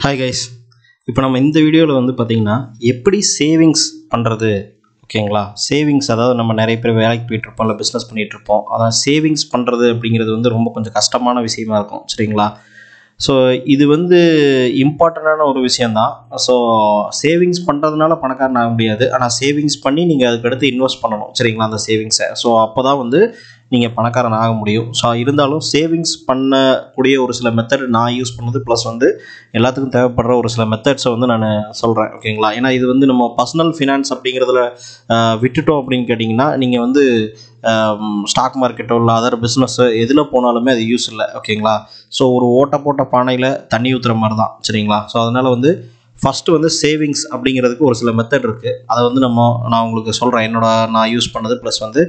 hi guys இப்போ நம்ம இந்த வீடியோவில் வந்து பார்த்திங்கன்னா எப்படி சேவிங்ஸ் பண்ணுறது ஓகேங்களா சேவிங்ஸ் அதாவது நம்ம நிறைய பேர் வேலைக்கு போயிட்டுருப்போம் இல்லை பிஸ்னஸ் பண்ணிகிட்ருப்போம் அதான் சேவிங்ஸ் பண்ணுறது அப்படிங்கிறது வந்து ரொம்ப கொஞ்சம் கஷ்டமான விஷயமா இருக்கும் சரிங்களா ஸோ இது வந்து இம்பார்ட்டண்ட்டான ஒரு விஷயந்தான் ஸோ சேவிங்ஸ் பண்ணுறதுனால பணக்காரன் ஆக முடியாது ஆனால் சேவிங்ஸ் பண்ணி நீங்கள் அதுக்கடுத்து இன்வெஸ்ட் பண்ணணும் சரிங்களா அந்த சேவிங்ஸை ஸோ அப்போ தான் வந்து நீங்கள் பணக்காரன் ஆக முடியும் ஸோ இருந்தாலும் சேவிங்ஸ் பண்ணக்கூடிய ஒரு சில மெத்தட் நான் யூஸ் பண்ணது ப்ளஸ் வந்து எல்லாத்துக்கும் தேவைப்படுற ஒரு சில மெத்தட்ஸை வந்து நான் சொல்கிறேன் ஓகேங்களா ஏன்னா இது வந்து நம்ம பர்சனல் ஃபினான்ஸ் அப்படிங்கிறதுல ஆஹ், விட்டுட்டோம் அப்படின்னு கேட்டிங்கன்னா நீங்கள் வந்து ஸ்டாக் மார்க்கெட்டோ இல்லை அதர் பிஸ்னஸ்ஸோ எதில் போனாலுமே அது யூஸ் இல்லை ஓகேங்களா ஸோ ஒரு ஓட்ட போட்ட பானையில் தண்ணி ஊற்றுற மாதிரி தான் சரிங்களா ஸோ அதனால் வந்து ஃபஸ்ட்டு வந்து சேவிங்ஸ் அப்படிங்கிறதுக்கு ஒரு சில மெத்தட் இருக்குது அதை வந்து நம்ம நான் உங்களுக்கு சொல்கிறேன் என்னோட நான் யூஸ் பண்ணது ப்ளஸ் வந்து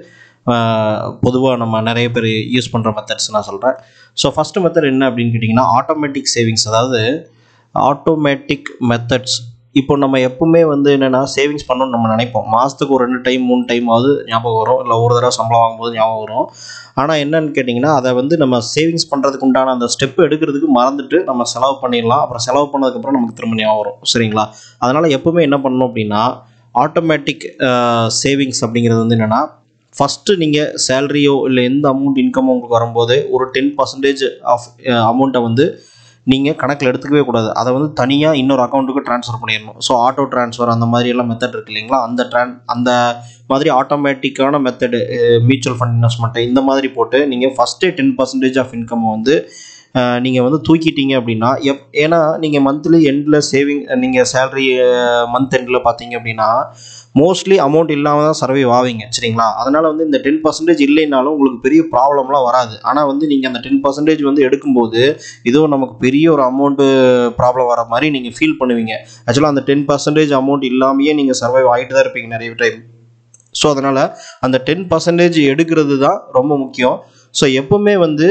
பொதுவாக நம்ம நிறைய பேர் யூஸ் பண்ணுற மெத்தட்ஸ் நான் சொல்கிறேன் ஸோ ஃபஸ்ட்டு மெத்தட் என்ன அப்படின்னு கேட்டிங்கன்னா ஆட்டோமேட்டிக் சேவிங்ஸ் அதாவது ஆட்டோமேட்டிக் மெத்தட்ஸ் இப்போ நம்ம எப்பவுமே வந்து என்னென்னா சேவிங்ஸ் பண்ணணும்னு நம்ம நினைப்போம் மாதத்துக்கு ஒரு ரெண்டு டைம் மூணு டைம் ஆகுது ஞாபகம் வரும் இல்லை ஒரு தடவை சம்பளம் வாங்கும்போது ஞாபகம் வரும் ஆனால் என்னன்னு கேட்டிங்கன்னா அதை வந்து நம்ம சேவிங்ஸ் பண்ணுறதுக்கு உண்டான அந்த ஸ்டெப் எடுக்கிறதுக்கு மறந்துட்டு நம்ம செலவு பண்ணிடலாம் அப்புறம் செலவு பண்ணதுக்கப்புறம் நமக்கு திரும்ப ஞாபகம் வரும் சரிங்களா அதனால் எப்பவுமே என்ன பண்ணணும் அப்படின்னா ஆட்டோமேட்டிக் சேவிங்ஸ் அப்படிங்கிறது வந்து என்னென்னா ஃபஸ்ட்டு நீங்கள் சேலரியோ இல்லை எந்த அமௌண்ட் இன்கமோ உங்களுக்கு வரும்போது ஒரு டென் பர்சன்டேஜ் ஆஃப் அமௌண்ட்டை வந்து நீங்கள் கணக்கில் எடுத்துக்கவே கூடாது அதை வந்து தனியாக இன்னொரு அக்கௌண்ட்டுக்கு ட்ரான்ஸ்ஃபர் பண்ணிடணும் ஸோ ஆட்டோ ட்ரான்ஸ்ஃபர் அந்த மாதிரி எல்லாம் மெத்தட் இருக்கு இல்லைங்களா அந்த ட்ரான் அந்த மாதிரி ஆட்டோமேட்டிக்கான மெத்தடு மியூச்சுவல் ஃபண்ட் இன்வெஸ்ட்மெண்ட்டு இந்த மாதிரி போட்டு நீங்கள் ஃபஸ்ட்டே டென் பர்சன்டேஜ் ஆஃப் இன்கம் வந்து நீங்கள் வந்து தூக்கிட்டீங்க அப்படின்னா எப் ஏன்னா நீங்கள் மந்த்லி எண்டில் சேவிங் நீங்கள் சேலரி மந்த் எண்டில் பார்த்தீங்க அப்படின்னா மோஸ்ட்லி அமௌண்ட் இல்லாமல் தான் சர்வே ஆவீங்க சரிங்களா அதனால் வந்து இந்த டென் பர்சன்டேஜ் இல்லைனாலும் உங்களுக்கு பெரிய ப்ராப்ளம்லாம் வராது ஆனால் வந்து நீங்கள் அந்த டென் பர்சன்டேஜ் வந்து எடுக்கும்போது இதோ நமக்கு பெரிய ஒரு அமௌண்ட்டு ப்ராப்ளம் வர மாதிரி நீங்கள் ஃபீல் பண்ணுவீங்க ஆக்சுவலாக அந்த டென் பர்சன்டேஜ் அமௌண்ட் இல்லாமையே நீங்கள் சர்வைவ் ஆகிட்டு தான் இருப்பீங்க நிறைய டைம் ஸோ அதனால் அந்த டென் பர்சன்டேஜ் எடுக்கிறது தான் ரொம்ப முக்கியம் ஸோ எப்பவுமே வந்து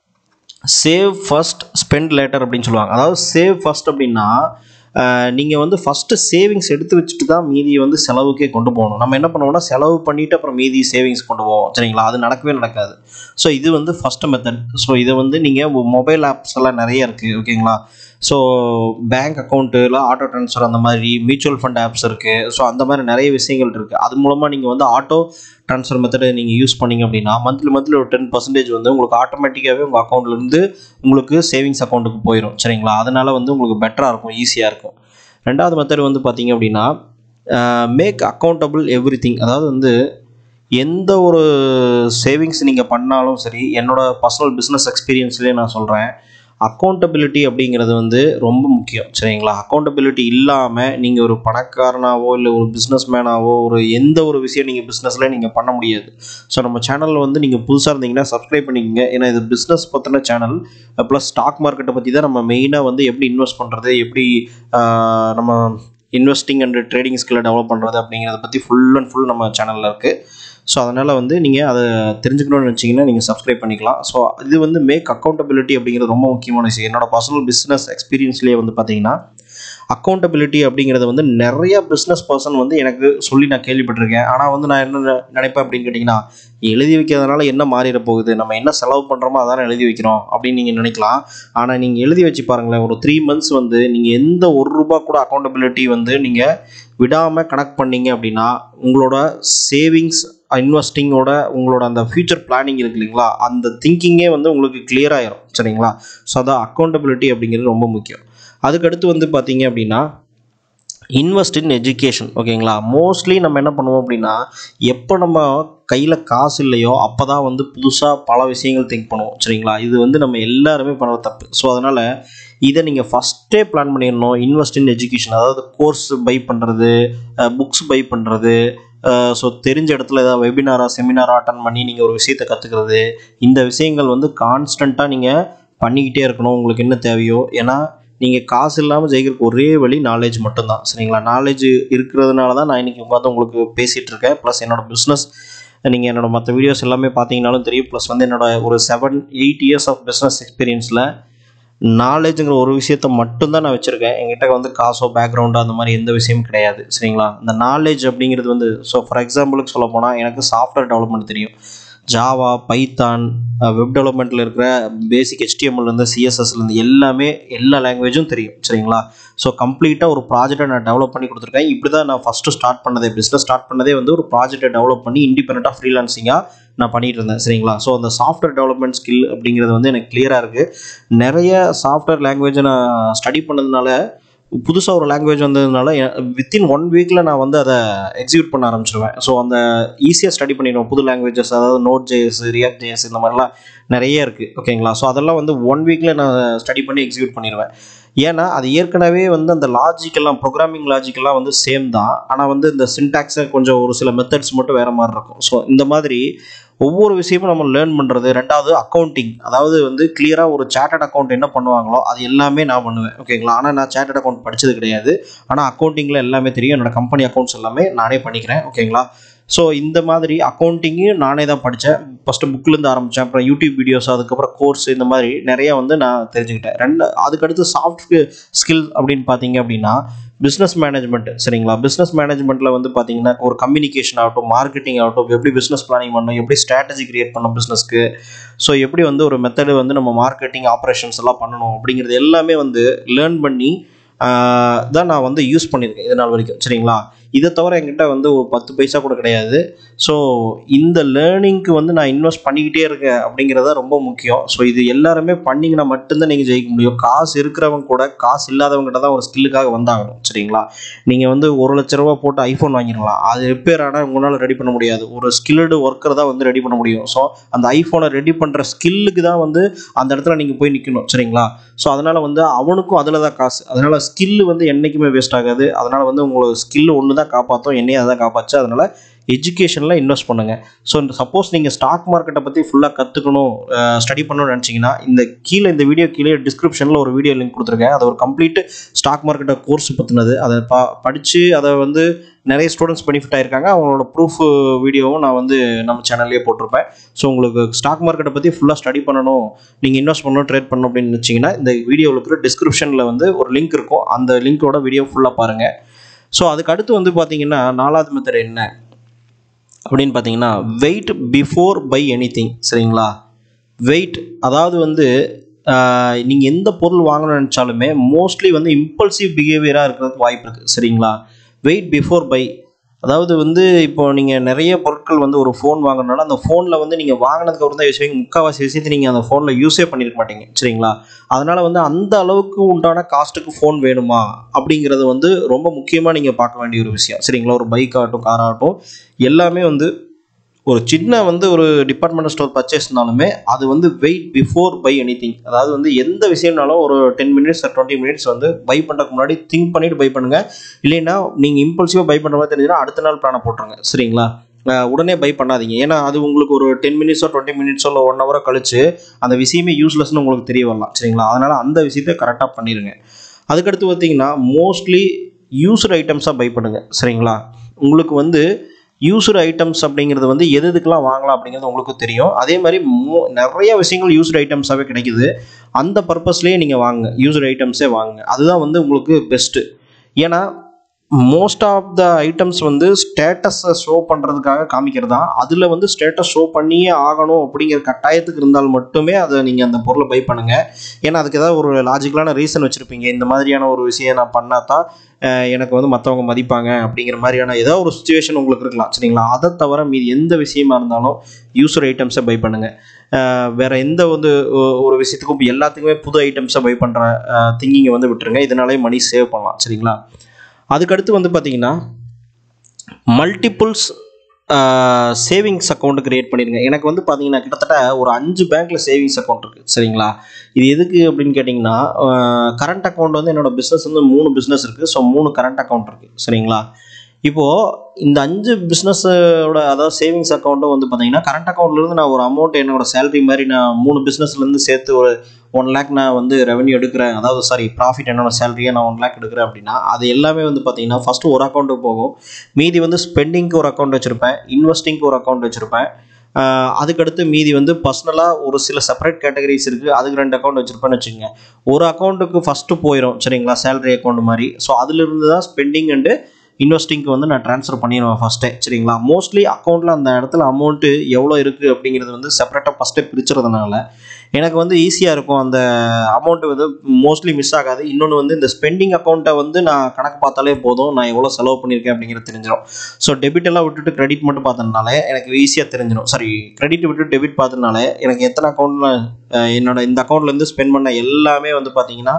சேவ் ஃபர்ஸ்ட் ஸ்பெண்ட் லேட்டர் அப்படின்னு சொல்லுவாங்க அதாவது சேவ் ஃபர்ஸ்ட் அப்படின்னா நீங்கள் வந்து ஃபஸ்ட்டு சேவிங்ஸ் எடுத்து வச்சுட்டு தான் மீதியை வந்து செலவுக்கே கொண்டு போகணும் நம்ம என்ன பண்ணுவோம்னா செலவு பண்ணிவிட்டு அப்புறம் மீதி சேவிங்ஸ் கொண்டு போவோம் சரிங்களா அது நடக்கவே நடக்காது ஸோ இது வந்து ஃபஸ்ட்டு மெத்தட் ஸோ இதை வந்து நீங்கள் மொபைல் ஆப்ஸ் எல்லாம் நிறைய இருக்குது ஓகேங்களா ஸோ பேங்க் அக்கௌண்ட்டில் ஆட்டோ ட்ரான்ஸ்ஃபர் அந்த மாதிரி மியூச்சுவல் ஃபண்ட் ஆப்ஸ் இருக்குது ஸோ அந்த மாதிரி நிறைய விஷயங்கள் இருக்குது அது மூலமாக நீங்கள் வந்து ஆட்டோ ட்ரான்ஸ்ஃபர் மெத்தடை நீங்கள் யூஸ் பண்ணீங்க அப்படின்னா மந்த்லி மந்த்லி ஒரு டென் பர்சன்டேஜ் வந்து உங்களுக்கு ஆட்டோமேட்டிக்காகவே உங்கள் அக்கௌண்ட்லேருந்து உங்களுக்கு சேவிங்ஸ் அக்கௌண்ட்டுக்கு போயிடும் சரிங்களா அதனால் வந்து உங்களுக்கு பெட்டராக இருக்கும் ஈஸியாக இருக்கும் ரெண்டாவது மெத்தட் வந்து பார்த்தீங்க அப்படின்னா மேக் அக்கௌண்டபிள் எவ்ரி திங் அதாவது வந்து எந்த ஒரு சேவிங்ஸ் நீங்கள் பண்ணாலும் சரி என்னோட பர்சனல் பிஸ்னஸ் எக்ஸ்பீரியன்ஸ்லேயே நான் சொல்கிறேன் அக்கௌண்டபிலிட்டி அப்படிங்கிறது வந்து ரொம்ப முக்கியம் சரிங்களா அக்கௌண்டபிலிட்டி இல்லாமல் நீங்கள் ஒரு பணக்காரனாவோ இல்லை ஒரு பிஸ்னஸ் மேனாவோ ஒரு எந்த ஒரு விஷயம் நீங்கள் பிஸ்னஸில் நீங்கள் பண்ண முடியாது ஸோ நம்ம சேனலில் வந்து நீங்கள் புதுசாக இருந்தீங்கன்னா சப்ஸ்கிரைப் பண்ணிக்கங்க ஏன்னா இது பிஸ்னஸ் பற்றின சேனல் ப்ளஸ் ஸ்டாக் மார்க்கெட்டை பற்றி தான் நம்ம மெயினாக வந்து எப்படி இன்வெஸ்ட் பண்ணுறது எப்படி ஆஹ், நம்ம இன்வெஸ்டிங் அண்ட் ட்ரேடிங் ஸ்கில்லை டெவலப் பண்ணுறது அப்படிங்கிறத பற்றி ஃபுல் அண்ட் ஃபுல் நம்ம சேனலில் இருக்குது ஸோ அதனால் வந்து நீங்கள் அதை தெரிஞ்சுக்கணும்னு நினச்சிங்கன்னா நீங்கள் சப்ஸ்கிரைப் பண்ணிக்கலாம் ஸோ இது வந்து மேக் அக்கௌண்டபிலிட்டி அப்படிங்கிறது ரொம்ப முக்கியமான விஷயம் என்னோட பர்சனல் பிஸ்னஸ் எக்ஸ்பீரியன்ஸ்லேயே வந்து பார்த்தீங்கன்னா அக்கௌண்டபிலிட்டி அப்படிங்கிறது வந்து நிறைய பிஸ்னஸ் பர்சன் வந்து எனக்கு சொல்லி நான் கேள்விப்பட்டிருக்கேன் ஆனால் வந்து நான் என்ன நெ- நினைப்பேன் அப்படின்னு கேட்டிங்கன்னா எழுதி வைக்கிறதுனால என்ன மாறிட போகுது நம்ம என்ன செலவு பண்ணுறோமோ அதானே எழுதி வைக்கிறோம் அப்படின்னு நீங்கள் நினைக்கலாம் ஆனால் நீங்கள் எழுதி வச்சு பாருங்களேன் ஒரு த்ரீ மந்த்ஸ் வந்து நீங்கள் எந்த ஒரு ரூபா கூட அக்கௌண்டபிலிட்டி வந்து நீங்கள் விடாமல் கனெக்ட் பண்ணீங்க அப்படின்னா உங்களோட சேவிங்ஸ் இன்வெஸ்டிங்கோட உங்களோட அந்த ஃபியூச்சர் பிளானிங் இருக்கு இல்லைங்களா அந்த திங்கிங்கே வந்து உங்களுக்கு clear ஆயிரும் சரிங்களா ஸோ அதான் அக்கௌண்டபிலிட்டி அப்படிங்கிறது ரொம்ப முக்கியம் அதுக்கடுத்து வந்து பார்த்தீங்க அப்படின்னா இன்வெஸ்ட் இன் எஜுகேஷன் ஓகேங்களா மோஸ்ட்லி நம்ம என்ன பண்ணுவோம் அப்படின்னா எப்போ நம்ம கையில் காசு இல்லையோ அப்போ தான் வந்து புதுசாக பல விஷயங்கள் திங்க் பண்ணுவோம் சரிங்களா இது வந்து நம்ம எல்லாருமே பண்ணுற தப்பு ஸோ அதனால் இதை நீங்கள் ஃபஸ்ட்டே பிளான் பண்ணிடணும் இன்வெஸ்ட் இன் எஜுகேஷன் அதாவது கோர்ஸ் பை பண்ணுறது புக்ஸ் பை பண்ணுறது ஸோ தெரிஞ்ச இடத்துல ஏதாவது வெபினாரா செமினாரா அட்டன் பண்ணி நீங்கள் ஒரு விஷயத்தை கற்றுக்கிறது இந்த விஷயங்கள் வந்து கான்ஸ்டண்ட்டாக நீங்கள் பண்ணிக்கிட்டே இருக்கணும் உங்களுக்கு என்ன தேவையோ ஏன்னா நீங்கள் காசு இல்லாமல் ஜெயிக்கிறதுக்கு ஒரே வழி நாலேஜ் மட்டும்தான் சரிங்களா நாலேஜ் இருக்கிறதுனால தான் நான் இன்றைக்கி உட்காந்து உங்களுக்கு பேசிகிட்டு இருக்கேன் ப்ளஸ் என்னோட பிஸ்னஸ் நீங்கள் என்னோட மற்ற வீடியோஸ் எல்லாமே பார்த்தீங்கனாலும் தெரியும் ப்ளஸ் வந்து என்னோட ஒரு seven eight years of business எக்ஸ்பீரியன்ஸில் நாலேஜுங்கிற ஒரு விஷயத்த மட்டும்தான் நான் வச்சுருக்கேன் என்கிட்ட வந்து காசோ பேக்ரவுண்டோ அந்த மாதிரி எந்த விஷயமும் கிடையாது சரிங்களா இந்த நாலேஜ் அப்படிங்கிறது வந்து ஸோ ஃபார் எக்ஸாம்பிளுக்கு சொல்ல போனால் எனக்கு சாஃப்ட்வேர் டெவலப்மெண்ட் தெரியும் ஜாவா பைத்தான் வெப் டெவலப்மெண்ட்டில் இருக்கிற பேசிக் ஹெச்டிஎம்எல்லேருந்து சிஎஸ்எஸ்லேருந்து எல்லாமே எல்லா லாங்குவேஜும் தெரியும் சரிங்களா ஸோ கம்ப்ளீட்டாக ஒரு ப்ராஜெக்டை நான் டெவலப் பண்ணி கொடுத்துருக்கேன் இப்படி தான் நான் ஃபஸ்ட்டு ஸ்டார்ட் பண்ணதே பிஸ்னஸ் ஸ்டார்ட் பண்ணதே வந்து ஒரு ப்ராஜெக்டை டெவலப் பண்ணி இண்டிபெண்ட்டாக ஃப்ரீலான்சிங்காக நான் பண்ணிட்டு இருந்தேன் சரிங்களா ஸோ அந்த சாஃப்ட்வேர் டெவலப்மெண்ட் ஸ்கில் அப்படிங்கிறது வந்து எனக்கு கிளியராக இருக்குது நிறைய சாஃப்ட்வேர் லாங்குவேஜை நான் ஸ்டடி பண்ணதுனால புதுசாக ஒரு லாங்குவேஜ் வந்ததுனால வித்தின் ஒன் வீக்கில் நான் வந்து அதை எக்ஸிக்யூட் பண்ண ஆரம்பிச்சிருவேன் ஸோ அந்த ஈஸியாக ஸ்டடி பண்ணிடுவேன் புது லாங்குவேஜஸ் அதாவது நோட் ஜேஎஸ் ரியாக்ட் ஜேஎஸ் இந்த மாதிரிலாம் நிறைய இருக்குது ஓகேங்களா ஸோ அதெல்லாம் வந்து ஒன் வீக்கில் நான் ஸ்டடி பண்ணி எக்ஸிக்யூட் பண்ணிடுவேன் ஏன்னா அது ஏற்கனவே வந்து அந்த லாஜிக்கெல்லாம் ப்ரோக்ராமிங் லாஜிக்கெல்லாம் வந்து சேம் தான் ஆனால் வந்து இந்த சின்டாக்ஸை கொஞ்சம் ஒரு சில மெத்தட்ஸ் மட்டும் வேறு மாதிரி இருக்கும் ஸோ இந்த மாதிரி ஒவ்வொரு விஷயமும் நம்ம லேர்ன் பண்ணுறது ரெண்டாவது அக்கௌண்டிங் அதாவது வந்து கிளியராக ஒரு சேட்டட் அக்கௌண்ட் என்ன பண்ணுவாங்களோ அது எல்லாமே நான் பண்ணுவேன் ஓகேங்களா ஆனால் நான் சேட்டட் அக்கௌண்ட் படித்தது கிடையாது ஆனால் அக்கௌண்டிங்கில் எல்லாமே தெரியும் என்னோட கம்பெனி அக்கௌண்ட்ஸ் எல்லாமே நானே பண்ணிக்கிறேன் ஓகேங்களா ஸோ இந்த மாதிரி அக்கௌண்டிங்கும் நானே தான் படித்தேன் ஃபஸ்ட்டு புக்லேருந்து ஆரம்பித்தேன் அப்புறம் யூடியூப் வீடியோஸ் அதுக்கப்புறம் கோர்ஸ் இந்த மாதிரி நிறைய வந்து நான் தெரிஞ்சுக்கிட்டேன் ரெண்டு அதுக்கடுத்து சாஃப்ட் ஸ்கில் அப்படின்னு பார்த்தீங்க அப்படின்னா பிஸ்னஸ் மேனேஜ்மெண்ட் சரிங்களா பிஸ்னஸ் மேனேஜ்மெண்ட்டில் வந்து பார்த்தீங்கன்னா ஒரு கம்யூனிகேஷன் ஆகட்டும் மார்க்கெட்டிங் ஆகட்டும் எப்படி பிஸ்னஸ் பிளானிங் பண்ணணும் எப்படி ஸ்ட்ராட்டஜி கிரியேட் பண்ணணும் பிஸ்னஸ்க்கு ஸோ எப்படி வந்து ஒரு மெத்தடு வந்து நம்ம மார்க்கெட்டிங் ஆப்ரேஷன்ஸ் எல்லாம் பண்ணணும் அப்படிங்கிறது எல்லாமே வந்து லேர்ன் பண்ணி தான் நான் வந்து யூஸ் பண்ணியிருக்கேன் இது நாள் வரைக்கும் சரிங்களா இதை தவிர என்கிட்ட வந்து ஒரு பத்து பைசா கூட கிடையாது ஸோ இந்த லேர்னிங்க்கு வந்து நான் இன்வெஸ்ட் பண்ணிக்கிட்டே இருக்கேன் அப்படிங்கிறது தான் ரொம்ப முக்கியம் ஸோ இது எல்லாருமே பண்ணிங்கன்னா மட்டும்தான் நீங்கள் ஜெயிக்க முடியும் காசு இருக்கிறவங்க கூட காசு இல்லாதவங்ககிட்ட தான் ஒரு ஸ்கில்லுக்காக வந்தாகணும் சரிங்களா நீங்கள் வந்து ஒரு லட்ச ரூபா போட்டு ஐஃபோன் வாங்கிடலாம் அது ரிப்பேர் ஆனால் உங்களால் ரெடி பண்ண முடியாது ஒரு ஸ்கில்டு ஒர்க்கர் தான் வந்து ரெடி பண்ண முடியும் ஸோ அந்த ஐஃபோனை ரெடி பண்ணுற ஸ்கில்லுக்கு தான் வந்து அந்த இடத்துல நீங்கள் போய் நிற்கணும் சரிங்களா ஸோ அதனால் வந்து அவனுக்கும் அதில் தான் காசு அதனால் ஸ்கில்லு வந்து என்றைக்குமே வேஸ்ட் ஆகாது அதனால் வந்து உங்களுக்கு ஸ்கில் ஒன்று தான் காப்பாற்றும் என்னையும் அதான் காப்பாச்சு அதனால் எஜுகேஷனில் இன்வெஸ்ட் பண்ணுங்கள் ஸோ இந்த சப்போஸ் நீங்கள் ஸ்டாக் மார்க்கெட்டை பற்றி ஃபுல்லாக கற்றுக்கணும் ஸ்டடி பண்ணணும்னு நினச்சிங்கன்னா இந்த கீழே இந்த வீடியோ கீழே டிஸ்கிரிப்ஷனில் ஒரு வீடியோ லிங்க் கொடுத்துருக்கேன் அது ஒரு கம்ப்ளீட் ஸ்டாக் மார்க்கெட்டை கோர்ஸ் பற்றினது அதை பா படித்து அதை வந்து நிறைய ஸ்டூடெண்ட்ஸ் பெனிஃபிட் ஆயிருக்காங்க அவங்களோட ப்ரூஃப் வீடியோவும் நான் வந்து நம்ம சேனல்லே போட்டிருப்பேன் ஸோ உங்களுக்கு ஸ்டாக் மார்க்கெட்டை பற்றி ஃபுல்லாக ஸ்டடி பண்ணணும் நீங்கள் இன்வெஸ்ட் பண்ணணும் ட்ரேட் பண்ணணும் அப்படின்னு நினச்சிங்கன்னா இந்த வீடியோவில் இருக்கிற டிஸ்கிரிப்ஷனில் வந்து ஒரு லிங்க் இருக்கும் அந்த லிங்க்கோட வீடியோ ஃபுல்லாக பாருங்கள் ஸோ அதுக்கு அடுத்து வந்து பார்த்தீங்கன்னா நாலாவது மெத்தட் என்ன அப்படின்னு பார்த்தீங்கன்னா wait before buy anything சரிங்களா வெயிட் அதாவது வந்து நீங்கள் எந்த பொருள் வாங்கணும்னு நினச்சாலுமே மோஸ்ட்லி வந்து இம்பல்சிவ் பிஹேவியராக இருக்கிறதுக்கு வாய்ப்பு இருக்குது சரிங்களா வெயிட் பிஃபோர் பை அதாவது வந்து இப்போ நீங்கள் நிறைய பொருட்கள் வந்து ஒரு ஃபோன் வாங்குறதுனால அந்த ஃபோனில் வந்து நீங்கள் வாங்கினதுக்கு அப்புறம் தான் யூஸ் முக்கால்வாசி விஷயத்தை நீங்கள் அந்த ஃபோனில் யூஸே பண்ணியிருக்க மாட்டீங்க சரிங்களா அதனால் வந்து அந்த அளவுக்கு உண்டான காஸ்ட்டுக்கு ஃபோன் வேணுமா அப்படிங்கிறது வந்து ரொம்ப முக்கியமாக நீங்கள் பார்க்க வேண்டிய ஒரு விஷயம் சரிங்களா ஒரு பைக் ஆகட்டும் கார் ஆகட்டும் எல்லாமே வந்து ஒரு சின்ன வந்து ஒரு டிபார்ட்மெண்டல் ஸ்டோர் பர்ச்சேஸ்னாலுமே அது வந்து wait before buy anything அதாவது வந்து எந்த விஷயம்னாலும் ஒரு டென் மினிட்ஸ் டுவெண்ட்டி மினிட்ஸ் வந்து பை பண்ணுறதுக்கு முன்னாடி திங்க் பண்ணிட்டு பை பண்ணுங்கள் இல்லைன்னா நீங்கள் இம்பல்சிவாக பை பண்ணுற மாதிரி தெரிஞ்சுன்னா அடுத்த நாள் பிளானை போட்டுருங்க சரிங்களா உடனே பை பண்ணாதீங்க ஏன்னா அது உங்களுக்கு ஒரு டென் மினிட்ஸோ டுவெண்ட்டி மினிட்ஸோ இல்லை ஒன் ஹவரோ கழிச்சு அந்த விஷயமே யூஸ்லெஸ்னு உங்களுக்கு தெரிய வரலாம் சரிங்களா அதனால் அந்த விஷயத்தை கரெக்டாக பண்ணிடுங்க அதுக்கடுத்து பார்த்தீங்கன்னா மோஸ்ட்லி யூஸ்டு ஐட்டம்ஸாக பை பண்ணுங்கள் சரிங்களா உங்களுக்கு வந்து யூஸ்டு ஐட்டம்ஸ் அப்படிங்கிறது வந்து எது எதுக்கெல்லாம் வாங்கலாம் அப்படிங்கிறது உங்களுக்கு தெரியும் அதே மாதிரி மோ நிறைய விஷயங்கள் யூஸ்டு ஐட்டம்ஸாகவே கிடைக்குது அந்த பர்பஸ்லேயே நீங்கள் வாங்குங்க யூஸ்டு ஐட்டம்ஸே வாங்குங்க அதுதான் வந்து உங்களுக்கு பெஸ்ட்டு ஏன்னா மோஸ்ட் ஆஃப் த ஐட்டம்ஸ் வந்து ஸ்டேட்டஸை ஷோ பண்ணுறதுக்காக காமிக்கிறது தான் அதில் வந்து ஸ்டேட்டஸ் ஷோ பண்ணியே ஆகணும் அப்படிங்கிற கட்டாயத்துக்கு இருந்தால் மட்டுமே அதை நீங்கள் அந்த பொருளை பை பண்ணுங்கள் ஏன்னா அதுக்கு ஏதாவது ஒரு லாஜிக்கலான ரீசன் வச்சுருப்பீங்க இந்த மாதிரியான ஒரு விஷயம் நான் பண்ணால் தான் எனக்கு வந்து மற்றவங்க மதிப்பாங்க அப்படிங்கிற மாதிரியான ஏதோ ஒரு சுச்சுவேஷன் உங்களுக்கு இருக்கலாம் சரிங்களா அதை தவிர மீதி எந்த விஷயமா இருந்தாலும் யூஸர் ஐட்டம்ஸை பை பண்ணுங்கள் வேறு எந்த வந்து ஒரு விஷயத்துக்கும் எல்லாத்துக்குமே புது ஐட்டம்ஸை பை பண்ணுற திங்கிங்கை வந்து விட்டுருங்க இதனாலே மணி சேவ் பண்ணலாம் சரிங்களா அதுக்கடுத்து வந்து பார்த்தீங்கன்னா மல்டிப்புள்ஸ் சேவிங்ஸ் அக்கௌண்ட் கிரியேட் பண்ணிடுங்க எனக்கு வந்து பார்த்தீங்கன்னா கிட்டத்தட்ட ஒரு அஞ்சு பேங்க்கில் சேவிங்ஸ் அக்கௌண்ட் இருக்குது சரிங்களா இது எதுக்கு அப்படின்னு கேட்டிங்கன்னா கரண்ட் அக்கௌண்ட் வந்து என்னோடய பிஸ்னஸ் வந்து மூணு பிஸ்னஸ் இருக்குது ஸோ மூணு கரண்ட் அக்கௌண்ட் இருக்குது சரிங்களா இப்போது இந்த அஞ்சு பிஸ்னஸோட அதாவது சேவிங்ஸ் அக்கௌண்ட்டும் வந்து பார்த்தீங்கன்னா கரண்ட் அக்கௌண்ட்லேருந்து நான் ஒரு அமௌண்ட் என்னோட சேலரி மாதிரி நான் மூணு பிஸ்னஸ்லேருந்து சேர்த்து ஒரு ஒன் லேக் நான் வந்து ரெவன்யூ எடுக்கிறேன் அதாவது சாரி ப்ராஃபிட் என்னோட சேலரியை நான் ஒன் லேக் எடுக்கிறேன் அப்படின்னா அது எல்லாமே வந்து பார்த்தீங்கன்னா ஃபஸ்ட்டு ஒரு அக்கௌண்ட்டுக்கு போகும் மீதி வந்து ஸ்பெண்டிங்க்கு ஒரு அக்கௌண்ட் வச்சுருப்பேன் இன்வெஸ்டிங்க்கு ஒரு அக்கௌண்ட் வச்சுருப்பேன் அதுக்கடுத்து மீதி வந்து பர்சனலாக ஒரு சில செப்பரேட் கேட்டகரிஸ் இருக்குது அதுக்கு ரெண்டு அக்கௌண்ட் வச்சுருப்பேன்னு வச்சுக்கோங்க ஒரு அக்கௌண்ட்டுக்கு ஃபஸ்ட்டு போயிடும் சரிங்களா சேலரி அக்கௌண்ட் மாதிரி ஸோ அதிலிருந்து தான் ஸ்பெண்டிங் அண்டு இன்வெஸ்டிங்க்கு வந்து நான் ட்ரான்ஸ்ஃபர் பண்ணிடுவேன் ஃபஸ்ட்டே சரிங்களா மோஸ்ட்லி அக்கௌண்ட்டில் அந்த இடத்துல அமௌண்ட்டு எவ்வளோ இருக்குது அப்படிங்கிறது வந்து செப்பரேட்டாக ஃபஸ்ட்டே பிரிச்சுறதுனால எனக்கு வந்து ஈஸியாக இருக்கும் அந்த அமௌண்ட்டு வந்து மோஸ்ட்லி மிஸ் ஆகாது இன்னொன்று வந்து இந்த ஸ்பெண்டிங் அக்கௌண்ட்டை வந்து நான் கணக்கு பார்த்தாலே போதும் நான் எவ்வளோ செலவு பண்ணியிருக்கேன் அப்படிங்கிறது தெரிஞ்சிடும் ஸோ டெபிட் எல்லாம் விட்டுட்டு கிரெடிட் மட்டும் பார்த்ததுனால எனக்கு ஈஸியாக தெரிஞ்சிடும் சாரி கிரெடிட் விட்டு டெபிட் பார்த்ததுனால எனக்கு எத்தனை அக்கௌண்ட்டில் என்னோட இந்த அக்கௌண்ட்லேருந்து ஸ்பெண்ட் பண்ண எல்லாமே வந்து பார்த்தீங்கன்னா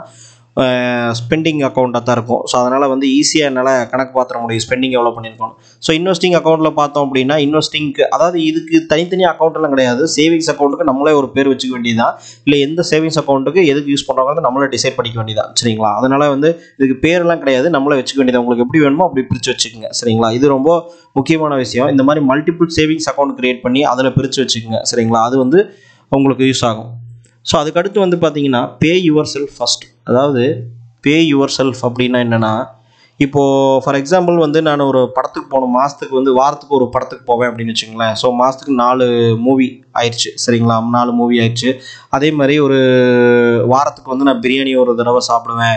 ஸ்பெண்டிங் அக்கௌண்ட்டாக தான் இருக்கும் ஸோ அதனால் வந்து ஈஸியாக என்னால் கணக்கு பார்த்துட முடியும் ஸ்பெண்டிங் எவ்வளோ பண்ணியிருக்கோம் ஸோ இன்வெஸ்டிங் அக்கௌண்ட்டில் பார்த்தோம் அப்படின்னா இன்வெஸ்டிங்க்கு அதாவது இதுக்கு தனித்தனி அக்கௌண்ட்லாம் கிடையாது சேவிங்ஸ் அக்கௌண்ட்டுக்கு நம்மளே ஒரு பேர் வச்சுக்க வேண்டியதான் இல்லை எந்த சேவிங்ஸ் அக்கௌண்ட்டுக்கு எதுக்கு யூஸ் பண்ணுறாங்க நம்மளே டிசைட் பண்ணிக்க வேண்டியதான் சரிங்களா அதனால் வந்து இதுக்கு பேரெல்லாம் கிடையாது நம்மளே வச்சுக்க வேண்டியது உங்களுக்கு எப்படி வேணுமோ அப்படி பிரித்து வச்சுக்கோங்க சரிங்களா இது ரொம்ப முக்கியமான விஷயம் இந்த மாதிரி மல்டிபிள் சேவிங்ஸ் அக்கௌண்ட் கிரியேட் பண்ணி அதில் பிரித்து வச்சுக்கோங்க சரிங்களா அது வந்து உங்களுக்கு யூஸ் ஆகும் ஸோ அதுக்கடுத்து வந்து பார்த்தீங்கன்னா பே யுவர் செல்ஃப் ஃபஸ்ட் அதாவது பே யுவர் செல்ஃப் அப்படின்னா என்னென்னா இப்போது ஃபார் எக்ஸாம்பிள் வந்து நான் ஒரு படத்துக்கு போகணும் மாதத்துக்கு வந்து வாரத்துக்கு ஒரு படத்துக்கு போவேன் அப்படின்னு வச்சுங்களேன் ஸோ மாதத்துக்கு நாலு மூவி ஆயிடுச்சு சரிங்களா நாலு மூவி ஆயிடுச்சு அதே மாதிரி ஒரு வாரத்துக்கு வந்து நான் பிரியாணி ஒரு தடவை சாப்பிடுவேன்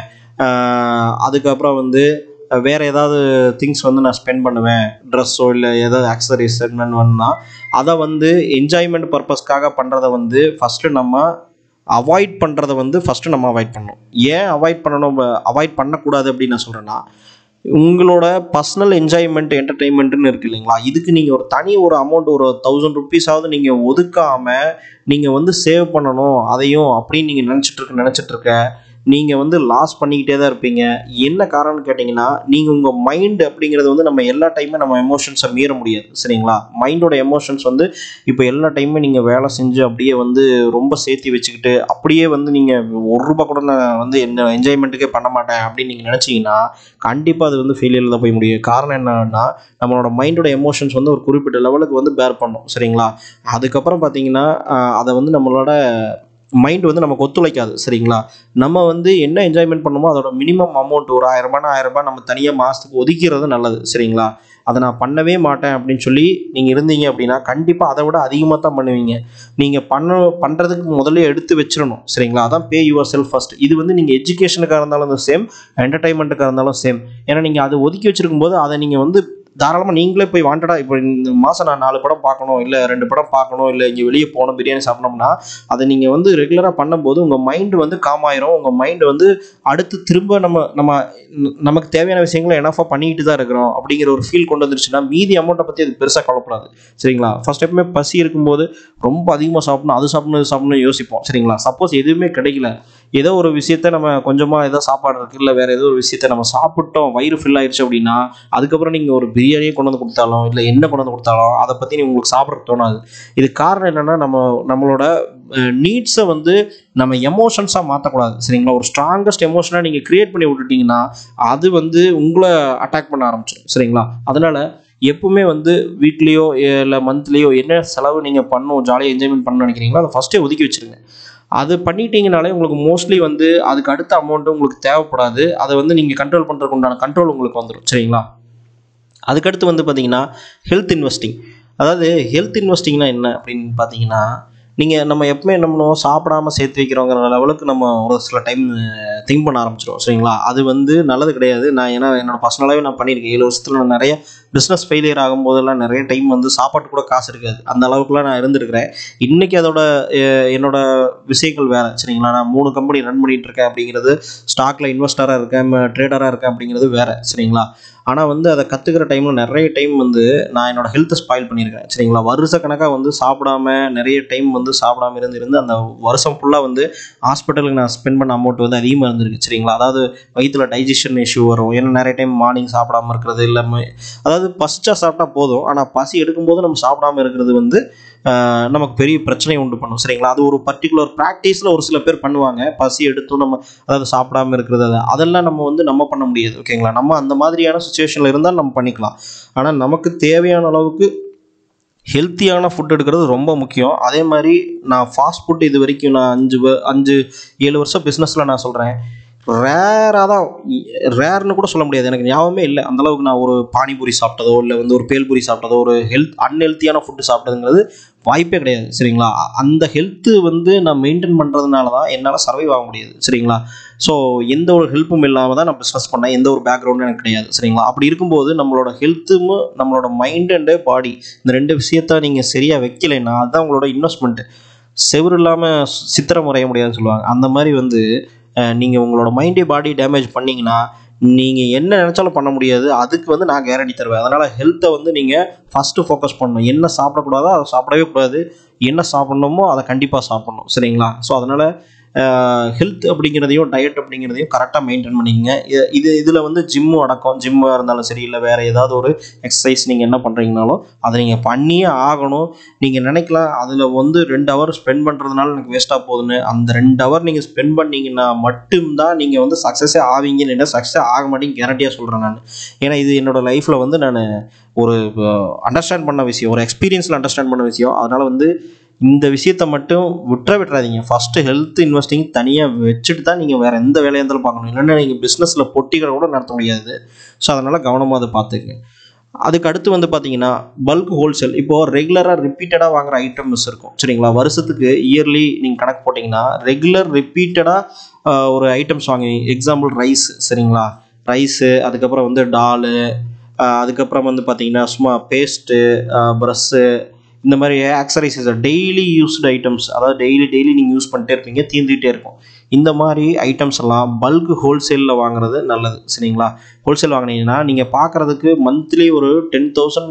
ஆஹ் அதுக்கப்புறம் வந்து வேறு ஏதாவது திங்ஸ் வந்து நான் ஸ்பெண்ட் பண்ணுவேன் ட்ரெஸ்ஸோ இல்லை ஏதாவது ஆக்சசரிஸ் ஸ்பெண்ட் பண்ணுவேன்னா அதை வந்து என்ஜாய்மெண்ட் பர்பஸ்க்காக பண்ணுறத வந்து ஃபஸ்ட்டு நம்ம அவாய்ட் பண்ணுறத வந்து ஃபஸ்ட்டு நம்ம அவாய்ட் பண்ணணும் ஏன் அவாய்ட் பண்ணணும் அவாய்ட் பண்ணக்கூடாது அப்படின்னு நான் சொல்கிறேன்னா உங்களோட பர்சனல் என்ஜாய்மெண்ட் என்டர்டெயின்மெண்ட்டுன்னு இருக்கு இல்லைங்களா இதுக்கு நீங்கள் ஒரு தனி ஒரு அமௌண்ட் ஒரு தௌசண்ட் ருபீஸாவது நீங்கள் ஒதுக்காமல் நீங்கள் வந்து சேவ் பண்ணணும் அதையும் அப்படின்னு நீங்கள் நினச்சிட்டு இருக்க நினச்சிட்டு இருக்க நீங்கள் வந்து லாஸ் பண்ணிக்கிட்டே தான் இருப்பீங்க என்ன காரணம்னு கேட்டிங்கன்னா நீங்கள் உங்கள் மைண்ட் அப்படிங்கிறது வந்து நம்ம எல்லா டைமும் நம்ம எமோஷன்ஸை மீற முடியாது சரிங்களா மைண்டோட எமோஷன்ஸ் வந்து இப்போ எல்லா டைமும் நீங்கள் வேலை செஞ்சு அப்படியே வந்து ரொம்ப சேர்த்தி வச்சுக்கிட்டு அப்படியே வந்து நீங்கள் ஒரு ரூபா கூட நான் வந்து என்ன என்ஜாய்மெண்ட்டுக்கே பண்ண மாட்டேன் அப்படின்னு நீங்கள் நினச்சிங்கன்னா கண்டிப்பாக அது வந்து ஃபெயிலியரில் தான் போய் முடியும் காரணம் என்னன்னா நம்மளோட மைண்டோட எமோஷன்ஸ் வந்து ஒரு குறிப்பிட்ட லெவலுக்கு வந்து பேர் பண்ணும் சரிங்களா அதுக்கப்புறம் பார்த்தீங்கன்னா ஆஹ், அதை வந்து நம்மளோட மைண்ட் வந்து நமக்கு ஒத்துழைக்காது சரிங்களா நம்ம வந்து என்ன என்ஜாய்மெண்ட் பண்ணுமோ அதோட மினிமம் அமௌண்ட் ஒரு ஆயிரம் ரூபாய்னா ஆயிரம் ரூபாய் நம்ம தனியாக மாதத்துக்கு ஒதுக்கிறது நல்லது சரிங்களா அதை நான் பண்ணவே மாட்டேன் அப்படின்னு சொல்லி நீங்கள் இருந்தீங்க அப்படின்னா கண்டிப்பாக அதை விட அதிகமாக தான் பண்ணுவீங்க நீங்கள் பண்ண பண்ணுறதுக்கு முதல்ல எடுத்து வச்சிடணும் சரிங்களா அதான் பே யுவர் செல்ஃப் ஃபர்ஸ்ட் இது வந்து நீங்கள் எஜுகேஷனுக்காக இருந்தாலும் சேம் என்டர்டைன்மெண்ட்டுக்காக இருந்தாலும் சேம் ஏன்னா நீங்கள் அதை ஒதுக்கி வச்சிருக்கும் போது அதை நீங்கள் வந்து தாராளமாக நீங்களே போய் வாண்டடாக இப்போ இந்த மாதம் நான் நாலு படம் பார்க்கணும் இல்லை ரெண்டு படம் பார்க்கணும் இல்லை இங்கே வெளியே போகணும் பிரியாணி சாப்பிட்டோம்னா அதை நீங்கள் வந்து ரெகுலராக பண்ணும்போது உங்கள் மைண்டு வந்து காம் ஆயிரும் உங்கள் மைண்டு வந்து அடுத்து திரும்ப நம்ம நம்ம ந- நமக்கு தேவையான விஷயங்களை எனஃபாக பண்ணிக்கிட்டு தான் இருக்கிறோம் அப்படிங்கிற ஒரு ஃபீல் கொண்டு வந்துருச்சுன்னா மீதி அமௌண்ட்டை பற்றி அது பெருசாக கவலைப்படாது சரிங்களா ஃபர்ஸ்ட் எப்பவுமே பசி இருக்கும்போது ரொம்ப அதிகமாக சாப்பிடணும் அது சாப்பிடணும் இது சாப்பிடணும் யோசிப்போம் சரிங்களா சப்போஸ் எதுவுமே கிடைக்கல ஏதோ ஒரு விஷயத்த நம்ம கொஞ்சமாக ஏதோ சாப்பாடு இருக்கு இல்லை வேறு ஏதோ ஒரு விஷயத்த நம்ம சாப்பிட்டோம் வயிறு ஃபில் ஆயிடுச்சு அப்படின்னா அதுக்கப்புறம் நீங்கள் ஒரு பிரியாணியே கொண்டு வந்து கொடுத்தாலும் இல்லை என்ன கொண்டு வந்து கொடுத்தாலும் அதை பற்றி உங்களுக்கு சாப்பிட தோணாது இது காரணம் என்னென்னா நம்ம நம்மளோட நீட்ஸை வந்து நம்ம எமோஷன்ஸாக மாற்றக்கூடாது சரிங்களா ஒரு ஸ்ட்ராங்கஸ்ட் எமோஷனாக நீங்கள் க்ரியேட் பண்ணி விட்டுட்டீங்கன்னா அது வந்து உங்களை அட்டாக் பண்ண ஆரம்பிச்சிடும் சரிங்களா அதனால் எப்பவுமே வந்து வீக்லியோ இல்லை மந்த்லியோ என்ன செலவு நீங்கள் பண்ணணும் ஜாலியாக என்ஜாய்மெண்ட் பண்ணணும்னு நினைக்கிறீங்களோ அதை ஃபஸ்ட்டே ஒதுக்கி வச்சிருங்க அது பண்ணிட்டீங்கனாலே உங்களுக்கு மோஸ்ட்லி வந்து அதுக்கு அடுத்த அமௌண்ட்டு உங்களுக்கு தேவைப்படாது அதை வந்து நீங்கள் கண்ட்ரோல் பண்ணுறதுக்கு உண்டான கண்ட்ரோல் உங்களுக்கு வந்துடும் சரிங்களா அதுக்கடுத்து வந்து பார்த்தீங்கன்னா ஹெல்த் இன்வெஸ்டிங் அதாவது ஹெல்த் இன்வெஸ்டிங்னா என்ன அப்படின்னு பார்த்தீங்கன்னா நீங்கள் நம்ம எப்பவுமே என்ன பண்ணுவோம் சாப்பிடாம சேர்த்து வைக்கிறோங்கிற லெவலுக்கு நம்ம ஒரு சில டைம் திங்க் பண்ண ஆரம்பிச்சிடும் சரிங்களா அது வந்து நல்லது கிடையாது நான் ஏன்னா என்னோட பர்சனலாகவே நான் பண்ணியிருக்கேன் ஏழு வருஷத்தில் நான் நிறைய பிஸ்னஸ் ஃபெயிலியர் ஆகும்போதெல்லாம் நிறைய டைம் வந்து சாப்பாட்டு கூட காசு இருக்காது அந்த அளவுக்குலாம் நான் இருந்திருக்கிறேன் இன்றைக்கி அதோட அஹ், என்னோட விஷயங்கள் வேறு சரிங்களா நான் மூணு கம்பெனி ரன் பண்ணிட்டு இருக்கேன் அப்படிங்கிறது ஸ்டாக்ல இன்வெஸ்டராக இருக்கேன் ட்ரேடராக இருக்கேன் அப்படிங்கிறது வேறு சரிங்களா ஆனால் வந்து அதை கற்றுக்கிற டைமில் நிறைய டைம் வந்து நான் என்னோட ஹெல்த்தை ஸ்பாயில் பண்ணியிருக்கேன் சரிங்களா வருஷ கணக்காக வந்து சாப்பிடாம நிறைய டைம் வந்து சாப்பிடாம இருந்து இருந்து அந்த வருஷம் ஃபுல்லாக வந்து ஹாஸ்பிட்டலுக்கு நான் ஸ்பெண்ட் பண்ண அமௌண்ட் வந்து அதிகமாக இருந்திருக்கு சரிங்களா அதாவது வயிற்றுல டைஜஷன் இஷ்யூ வரும் ஏன்னா நிறைய டைம் மார்னிங் சாப்பிடாம இருக்கிறது இல்லாமல் அதாவது பசிச்சா சாப்பிட்டா போதும் ஆனால் பசி எடுக்கும்போது நம்ம சாப்பிடாம இருக்கிறது வந்து ஆஹ், நமக்கு பெரிய பிரச்சனையை உண்டு பண்ணும் சரிங்களா அது ஒரு பர்டிகுலர் ப்ராக்டிஸில் ஒரு சில பேர் பண்ணுவாங்க பசி எடுத்தும் நம்ம அதாவது சாப்பிடாம இருக்கிறது அது அதெல்லாம் நம்ம வந்து நம்ம பண்ண முடியாது ஓகேங்களா நம்ம அந்த மாதிரியான சுச்சுவேஷனில் இருந்தால் நம்ம பண்ணிக்கலாம் ஆனால் நமக்கு தேவையான அளவுக்கு ஹெல்த்தியான ஃபுட் எடுக்கிறது ரொம்ப முக்கியம் அதே மாதிரி நான் ஃபாஸ்ட் ஃபுட் இது வரைக்கும் நான் அஞ்சு வ- அஞ்சு ஏழு வருஷம் பிஸ்னஸில் நான் சொல்கிறேன் ரேராக தான் ரேர்னு கூட சொல்ல முடியாது எனக்கு ஞாபகமே இல்லை அந்தளவுக்கு நான் ஒரு பானிபூரி சாப்பிட்டதோ இல்லை வந்து ஒரு பேல்பூரி சாப்பிட்டதோ ஒரு ஹெல்த் அன்ஹெல்த்தியான ஃபுட்டு சாப்பிட்டதுங்கிறது வாய்ப்பே கிடையாது சரிங்களா அ- அந்த ஹெல்த்து வந்து நான் மெயின்டைன் பண்ணுறதுனால தான் என்னால் சர்வைவ் ஆக முடியுது சரிங்களா ஸோ எந்த ஒரு ஹெல்ப்பும் இல்லாமல் தான் நான் பிஸ்னஸ் பண்ணேன் எந்த ஒரு பேக்ரவுண்டும் எனக்கு கிடையாது சரிங்களா அப்படி இருக்கும்போது நம்மளோட ஹெல்த்தும் நம்மளோட மைண்ட் அண்டு பாடி இந்த ரெண்டு விஷயத்த நீங்கள் சரியாக வைக்கலைன்னா அதுதான் உங்களோட இன்வெஸ்ட்மெண்ட்டு செவுரு இல்லாமல் சித்திரம் வரைய முடியாதுன்னு சொல்லுவாங்க அந்த மாதிரி வந்து நீங்கள் உங்களோட மைண்டே பாடி டேமேஜ் பண்ணீங்கன்னா நீங்கள் என்ன நினச்சாலும் பண்ண முடியாது அதுக்கு வந்து நான் கேரண்டி தருவேன் அதனால் ஹெல்த்தை வந்து நீங்கள் ஃபஸ்ட்டு ஃபோக்கஸ் பண்ணணும் என்ன சாப்பிடக்கூடாதோ அதை சாப்பிடவே கூடாது என்ன சாப்பிட்ணுமோ அதை கண்டிப்பாக சாப்பிட்ணும் சரிங்களா ஸோ அதனால் ஹெல்த் அப்படிங்கிறதையும் டயட் அப்படிங்கிறதையும் கரெக்டாக மெயின்டைன் பண்ணிக்கங்க இது- இது இதில் வந்து ஜிம்மு அடக்கம் ஜிம்மாக இருந்தாலும் சரி இல்லை வேறு ஏதாவது ஒரு எக்ஸசைஸ் நீங்கள் என்ன பண்ணுறீங்கனாலும் அதை நீங்கள் பண்ணியே ஆகணும் நீங்கள் நினைக்கலாம் அதில் வந்து ரெண்டு ஹவர் ஸ்பெண்ட் பண்ணுறதுனால எனக்கு வேஸ்ட்டாக போகுதுன்னு அந்த ரெண்டு ஹவர் நீங்கள் ஸ்பெண்ட் பண்ணீங்கன்னா மட்டும்தான் நீங்கள் வந்து சக்ஸஸே ஆவீங்கன்னு என்ன சக்ஸஸ் ஆக மாட்டேங்க கேரண்டியாக சொல்கிறேன் நான் ஏன்னா இது என்னோட லைஃப்பில் வந்து நான் ஒரு அண்டர்ஸ்டாண்ட் பண்ண விஷயம் ஒரு எக்ஸ்பீரியன்ஸில் அண்டர்ஸ்டாண்ட் பண்ண விஷயம் அதனால் வந்து இந்த விஷயத்தை மட்டும் விட்டுற விட்டுறாதீங்க ஃபஸ்ட்டு ஹெல்த் இன்வெஸ்டிங் தனியாக வச்சுட்டு தான் நீங்கள் வேறு எந்த வேலையாக இருந்தாலும் பார்க்கணும் இல்லைன்னா நீங்கள் பிஸ்னஸில் பொட்டிகளை கூட நடத்த முடியாது ஸோ அதனால் கவனமாக அதை பார்த்துக்குங்க அதுக்கு அடுத்து வந்து பார்த்தீங்கன்னா பல்க் ஹோல்சேல் இப்போது ரெகுலராக ரிப்பீட்டடாக வாங்குற ஐட்டம்ஸ் இருக்கும் சரிங்களா வருஷத்துக்கு இயர்லி நீங்கள் கணக்கு போட்டிங்கன்னா ரெகுலர் ரிப்பீட்டடாக ஒரு ஐட்டம்ஸ் வாங்குவீங்க எக்ஸாம்பிள் ரைஸ் சரிங்களா ரைஸு அதுக்கப்புறம் வந்து டாலு அதுக்கப்புறம் வந்து பார்த்தீங்கன்னா சும்மா பேஸ்ட்டு ப்ரஷ்ஷு இந்த மாதிரி ஆக்சரைசஸ் டெய்லி யூஸ்டு ஐட்டம்ஸ் அதாவது டெய்லி டெய்லி நீங்கள் யூஸ் பண்ணிட்டே இருப்பீங்க தீர்ந்துகிட்டே இருக்கும் இந்த மாதிரி ஐட்டம்ஸ் எல்லாம் பல்க் ஹோல்சேலில் வாங்குறது நல்லது சரிங்களா ஹோல்சேல் வாங்கினீங்கன்னா நீங்கள் பார்க்குறதுக்கு மந்த்லி ஒரு டென் தௌசண்ட்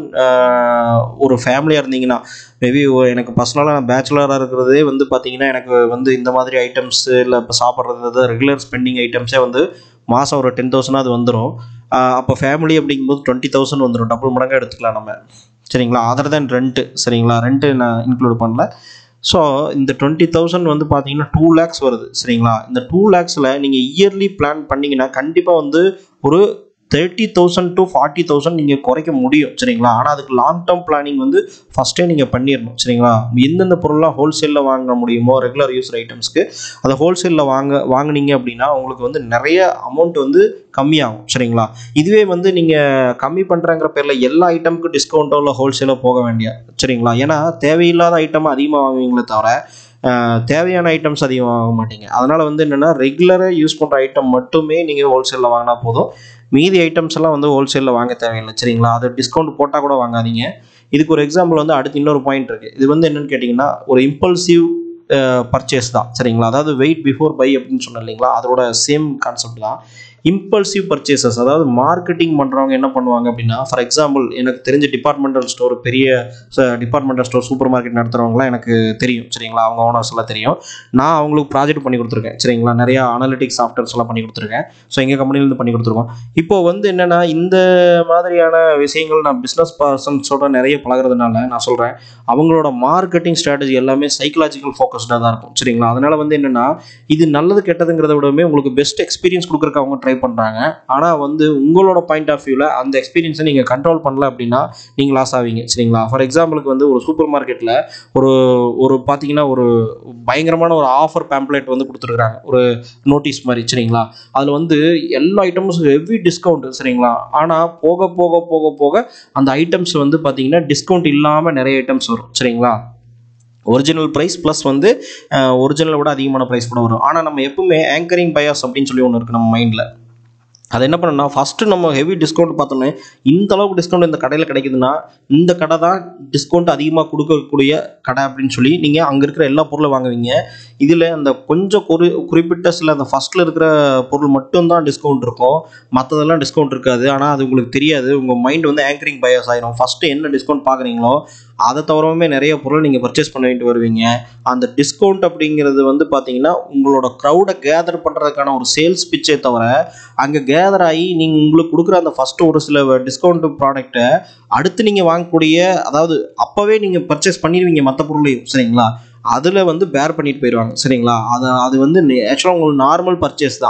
ஒரு ஃபேமிலியாக இருந்தீங்கன்னா மேபி எனக்கு பர்சனலாக நான் பேச்சுலராக இருக்கிறதே வந்து பார்த்தீங்கன்னா எனக்கு வந்து இந்த மாதிரி ஐட்டம்ஸ் இல்லை இப்போ சாப்பிட்றது ரெகுலர் ஸ்பெண்டிங் ஐட்டம்ஸே வந்து மாதம் ஒரு டென் தௌசண்ட் அது வந்துடும் அப்போ ஃபேமிலி அப்படிங்கும்போது டுவெண்ட்டி தௌசண்ட் வந்துடும் டபுள் மடங்காக எடுத்துக்கலாம் நம்ம சரிங்களா அதர் தென் ரெண்ட்டு சரிங்களா ரெண்ட்டு நான் இன்க்ளூட் பண்ணல ஸோ இந்த டுவெண்ட்டி தௌசண்ட் வந்து பார்த்தீங்கன்னா டூ லேக்ஸ் வருது சரிங்களா இந்த டூ லேக்ஸில் நீங்கள் இயர்லி பிளான் பண்ணீங்கன்னா கண்டிப்பாக வந்து ஒரு thirty thousand to forty thousand நீங்கள் குறைக்க முடியும் சரிங்களா ஆனால் அதுக்கு லாங் டேர்ம் பிளானிங் வந்து ஃபஸ்ட்டே நீங்கள் பண்ணிடணும் சரிங்களா எந்தெந்த பொருள்லாம் ஹோல்சேலில் வாங்க முடியுமோ ரெகுலர் யூஸ் ஐட்டம்ஸ்க்கு அதை ஹோல்சேலில் வாங்க வாங்குனீங்க அப்படின்னா உங்களுக்கு வந்து நிறைய அமௌண்ட் வந்து கம்மியாகும் சரிங்களா இதுவே வந்து நீங்கள் கம்மி பண்ணுறங்கிற பேரில் எல்லா ஐட்டமுக்கும் டிஸ்கவுண்ட்டோ இல்லை ஹோல்சேலோ போக வேண்டிய சரிங்களா ஏன்னா தேவையில்லாத ஐட்டம் அதிகமாக வாங்குவீங்களே தவிர அஹ், தேவையான ஐட்டம்ஸ் அதிகமாக வாங்க மாட்டீங்க அதனால் வந்து என்னென்னா ரெகுலராக யூஸ் பண்ணுற ஐட்டம் மட்டுமே நீங்கள் ஹோல்சேலில் வாங்கினா போதும் மீதி ஐட்டம்ஸ் எல்லாம் வந்து ஹோல்சேலில் வாங்க தேவையில்லை சரிங்களா அது டிஸ்கவுண்ட் போட்டால் கூட வாங்காதீங்க இதுக்கு ஒரு எக்ஸாம்பிள் வந்து அடுத்து இன்னொரு பாயிண்ட் இருக்குது இது வந்து என்னன்னு கேட்டிங்கன்னா ஒரு இம்பல்சிவ் பர்ச்சேஸ் தான் சரிங்களா அதாவது வெயிட் பிஃபோர் பை அப்படின்னு சொன்னேன் இல்லைங்களா அதோட சேம் கான்செப்ட் தான் இம்பல்சிவ் பர்ச்சேசஸ் அதாவது மார்க்கெட்டிங் பண்ணுறவங்க என்ன பண்ணுவாங்க அப்படின்னா ஃபார் எக்ஸாம்பிள் எனக்கு தெரிஞ்ச டிபார்ட்மெண்டல் ஸ்டோர் பெரிய டிபார்ட்மெண்டல் ஸ்டோர் சூப்பர் மார்க்கெட் நடத்துகிறவங்களாம் எனக்கு தெரியும் சரிங்களா அவங்க ஓனர்ஸ் எல்லாம் தெரியும் நான் அவங்களுக்கு ப்ராஜெக்ட் பண்ணி கொடுத்துருக்கேன் சரிங்களா நிறையா அனலிட்டிக்ஸ் சாஃப்ட்வேர்ஸ் எல்லாம் பண்ணி கொடுத்துருக்கேன் ஸோ எங்கள் கம்பெனிலேருந்து பண்ணி கொடுத்துருக்கோம் இப்போ வந்து என்னென்னா இந்த மாதிரியான விஷயங்கள் நான் பிஸ்னஸ் பர்சன்ஸோட நிறைய பழகுறதுனால நான் சொல்கிறேன் அவங்களோட மார்க்கெட்டிங் ஸ்ட்ராட்டஜி எல்லாமே சைக்கலாஜிக்கல் ஃபோக்கஸ்டாக தான் இருக்கும் சரிங்களா அதனால் வந்து என்னென்னா இது நல்லது கெட்டதுங்கிறத விடவே உங்களுக்கு பெஸ்ட் எக்ஸ்பீரியன்ஸ் கொடுக்குறக்கு அவங்க ட்ரை பண்ணுறாங்க ஆனால் வந்து உங்களோட பாயிண்ட் ஆஃப் வியூவில் அந்த எக்ஸ்பீரியன்ஸை நீங்கள் கண்ட்ரோல் பண்ணல அப்படின்னா நீங்கள் லாஸ் ஆவீங்க சரிங்களா ஃபார் எக்ஸாம்பிளுக்கு வந்து ஒரு சூப்பர் மார்க்கெட்டில் ஒரு ஒரு பார்த்தீங்கன்னா ஒரு பயங்கரமான ஒரு ஆஃபர் பேம்ப்ளேட் வந்து கொடுத்துருக்குறாங்க ஒரு நோட்டீஸ் மாதிரி சரிங்களா அதில் வந்து எல்லா ஐட்டம்ஸும் ஹெவி டிஸ்கவுண்ட் சரிங்களா ஆனால் போக போக போக போக அந்த ஐட்டம்ஸ் வந்து பார்த்தீங்கன்னா டிஸ்கவுண்ட் இல்லாமல் நிறைய ஐட்டம்ஸ் வரும் சரிங்களா ஒரிஜினல் ப்ரைஸ் ப்ளஸ் வந்து ஒரிஜினலை விட அதிகமான ப்ரைஸ் கூட வரும் ஆனால் நம்ம எப்பவுமே ஆங்கரிங் பயாஸ் அப்படின்னு சொல்லி ஒன்று இருக்குது நம்ம மைண்டில் அதை என்ன பண்ணணும்னா ஃபஸ்ட்டு நம்ம ஹெவி டிஸ்கவுண்ட் பார்த்தோன்னே இந்த அளவுக்கு டிஸ்கவுண்ட் இந்த கடையில் கிடைக்குதுன்னா இந்த கடை தான் டிஸ்கவுண்ட் அதிகமாக கொடுக்கக்கூடிய கடை அப்படின்னு சொல்லி நீங்கள் அங்கே இருக்கிற எல்லா பொருளும் வாங்குவீங்க இதில் அந்த கொஞ்சம் குறி குறிப்பிட்ட சில அந்த ஃபஸ்ட்டில் இருக்கிற பொருள் மட்டும்தான் டிஸ்கவுண்ட் இருக்கும் மற்றதெல்லாம் டிஸ்கவுண்ட் இருக்காது ஆனால் அது உங்களுக்கு தெரியாது உங்கள் மைண்ட் வந்து ஆங்கரிங் பயாஸ் ஆயிரும் ஃபஸ்ட்டு என்ன டிஸ்கவுண்ட் பார்க்குறீங்களோ அதை தவிரவுமே நிறைய பொருள் நீங்கள் பர்ச்சேஸ் பண்ண வேண்டி வருவீங்க அந்த டிஸ்கவுண்ட் அப்படிங்கிறது வந்து பார்த்தீங்கன்னா உங்களோட க்ரௌடை கேதர் பண்ணுறதுக்கான ஒரு சேல்ஸ் பிச்சே தவிர அங்கே கேதர் ஆகி நீங்கள் உங்களுக்கு கொடுக்குற அந்த ஃபஸ்ட்டு ஒரு சில டிஸ்கவுண்ட் ப்ராடக்ட்டை அடுத்து நீங்கள் வாங்கக்கூடிய அதாவது அப்போவே நீங்கள் பர்ச்சேஸ் பண்ணிடுவீங்க மற்ற பொருளையும் சரிங்களா அதில் வந்து பேர் பண்ணிட்டு போயிடுவாங்க சரிங்களா அது அது வந்து ஆக்சுவலாக உங்களுக்கு நார்மல் பர்ச்சேஸ் தான்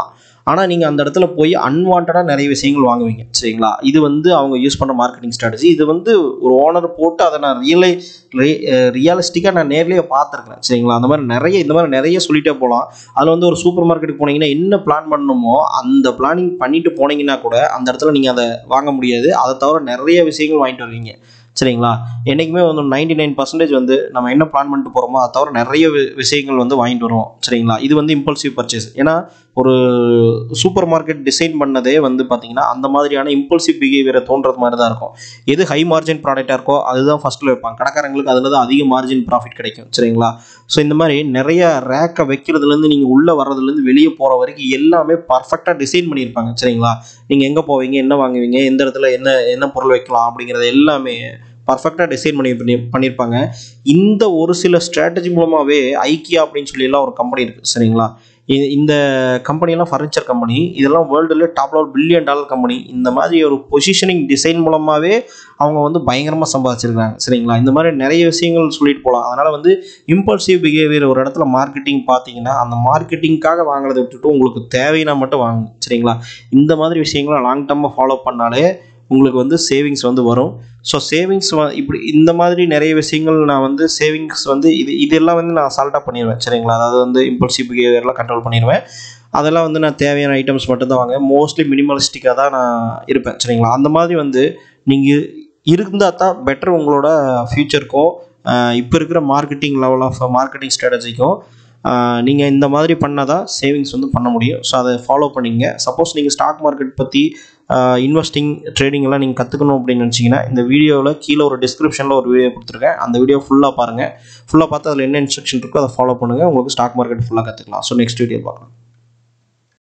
ஆனால் நீங்கள் அந்த இடத்துல போய் அன்வான்டாக நிறைய விஷயங்கள் வாங்குவீங்க சரிங்களா இது வந்து அவங்க யூஸ் பண்ணுற மார்க்கெட்டிங் ஸ்ட்ராட்டஜி இது வந்து ஒரு ஓனர் போட்டு அதை நான் ரியலை ரியலிஸ்டிக்காக நான் நேர்லேயே பார்த்துருக்குறேன் சரிங்களா அந்த மாதிரி நிறைய இந்த மாதிரி நிறைய சொல்லிட்டே போகலாம் அதில் வந்து ஒரு சூப்பர் மார்க்கெட்டுக்கு போனீங்கன்னா என்ன பிளான் பண்ணணுமோ அந்த பிளானிங் பண்ணிட்டு போனீங்கன்னா கூட அந்த இடத்துல நீங்கள் அதை வாங்க முடியாது அதை தவிர நிறைய விஷயங்கள் வாங்கிட்டு வருவீங்க சரிங்களா என்றைக்குமே வந்து நைன்டி நைன் பர்சன்டேஜ் வந்து நம்ம என்ன பிளான் பண்ணிட்டு போகிறோமோ அதை தவிர நிறைய வி- விஷயங்கள் வந்து வாங்கிட்டு வருவோம் சரிங்களா இது வந்து இம்பல்சிவ் பர்ச்சேஸ் ஏன்னா ஒரு சூப்பர் மார்க்கெட் டிசைன் பண்ணதே வந்து பார்த்தீங்கன்னா அந்த மாதிரியான இம்பல்சிவ் பிஹேவியரை தோன்றது மாதிரி தான் இருக்கும் எது ஹை மார்ஜின் ப்ராடக்டாக இருக்கோ அதுதான் ஃபஸ்ட்டில் வைப்பாங்க கடைக்காரங்களுக்கு அதில் தான் அதிக மார்ஜின் ப்ராஃபிட் கிடைக்கும் சரிங்களா ஸோ இந்த மாதிரி நிறைய ரேக்கை வைக்கிறதுலேருந்து நீங்கள் உள்ளே வர்றதுலேருந்து வெளியே போகிற வரைக்கும் எல்லாமே பர்ஃபெக்டாக டிசைன் பண்ணியிருப்பாங்க சரிங்களா நீங்கள் எங்கே போவீங்க என்ன வாங்குவீங்க எந்த இடத்துல என்ன என்ன பொருள் வைக்கலாம் அப்படிங்கிறது எல்லாமே பர்ஃபெக்டாக டிசைன் பண்ணி பண்ணி பண்ணியிருப்பாங்க இந்த ஒரு சில ஸ்ட்ராட்டஜி மூலமாகவே ஐக்கியா அப்படின்னு சொல்லி எல்லாம் ஒரு கம்பெனி இருக்குது சரிங்களா இ- இந்த கம்பெனியெல்லாம் ஃபர்னிச்சர் கம்பெனி இதெல்லாம் வேர்ல்டுல top level billion dollar company இந்த மாதிரி ஒரு பொசிஷனிங் டிசைன் மூலமாகவே அவங்க வந்து பயங்கரமாக சம்பாதிச்சிருக்காங்க சரிங்களா இந்த மாதிரி நிறைய விஷயங்கள் சொல்லிட்டு போகலாம் அதனால் வந்து இம்பல்சிவ் பிஹேவியர் ஒரு இடத்துல மார்க்கெட்டிங் பார்த்தீங்கன்னா அந்த மார்க்கெட்டிங்காக வாங்குறதை விட்டுட்டு உங்களுக்கு தேவைன்னா மட்டும் வாங்க சரிங்களா இந்த மாதிரி விஷயங்களை லாங் டர்மாக ஃபாலோ பண்ணாலே உங்களுக்கு வந்து சேவிங்ஸ் வந்து வரும் ஸோ சேவிங்ஸ் இப்படி இந்த மாதிரி நிறைய விஷயங்கள் நான் வந்து சேவிங்ஸ் வந்து இது இதெல்லாம் வந்து நான் அசால்ட்டாக பண்ணிடுவேன் சரிங்களா அதாவது வந்து இம்பல்சிவ் பிஹேவியர்லாம் கண்ட்ரோல் பண்ணிடுவேன் அதெல்லாம் வந்து நான் தேவையான ஐட்டம்ஸ் மட்டும் தான் வாங்குவேன் மோஸ்ட்லி மினிமலிஸ்டிக்காக தான் நான் இருப்பேன் சரிங்களா அந்த மாதிரி வந்து நீங்கள் இருந்தால் தான் பெட்டர் உங்களோட ஃப்யூச்சருக்கும் இப்போ இருக்கிற மார்க்கெட்டிங் லெவல் ஆஃப் மார்க்கெட்டிங் ஸ்ட்ராட்டஜிக்கும் நீங்கள் இந்த மாதிரி பண்ணால் தான் சேவிங்ஸ் வந்து பண்ண முடியும் ஸோ அதை ஃபாலோ பண்ணிங்க சப்போஸ் நீங்கள் ஸ்டாக் மார்க்கெட் பற்றி இன்வெஸ்டிங் ட்ரேடிங் எல்லாம் நீங்கள் கற்றுக்கணும் அப்படின்னு நினச்சிங்கன்னா இந்த வீடியோவில் கீழே ஒரு டிஸ்கிரிப்ஷனில் ஒரு வீடியோ கொடுத்துருக்கேன் அந்த வீடியோ ஃபுல்லாக பாருங்கள் ஃபுல்லாக பார்த்து அதில் என்ன இன்ஸ்ட்ரக்ஷன் இருக்கோ அதை ஃபாலோ பண்ணுங்கள் உங்களுக்கு ஸ்டாக் மார்க்கெட் ஃபுல்லாக கற்றுக்கலாம் ஸோ நெக்ஸ்ட் வீடியோ பார்க்கலாம்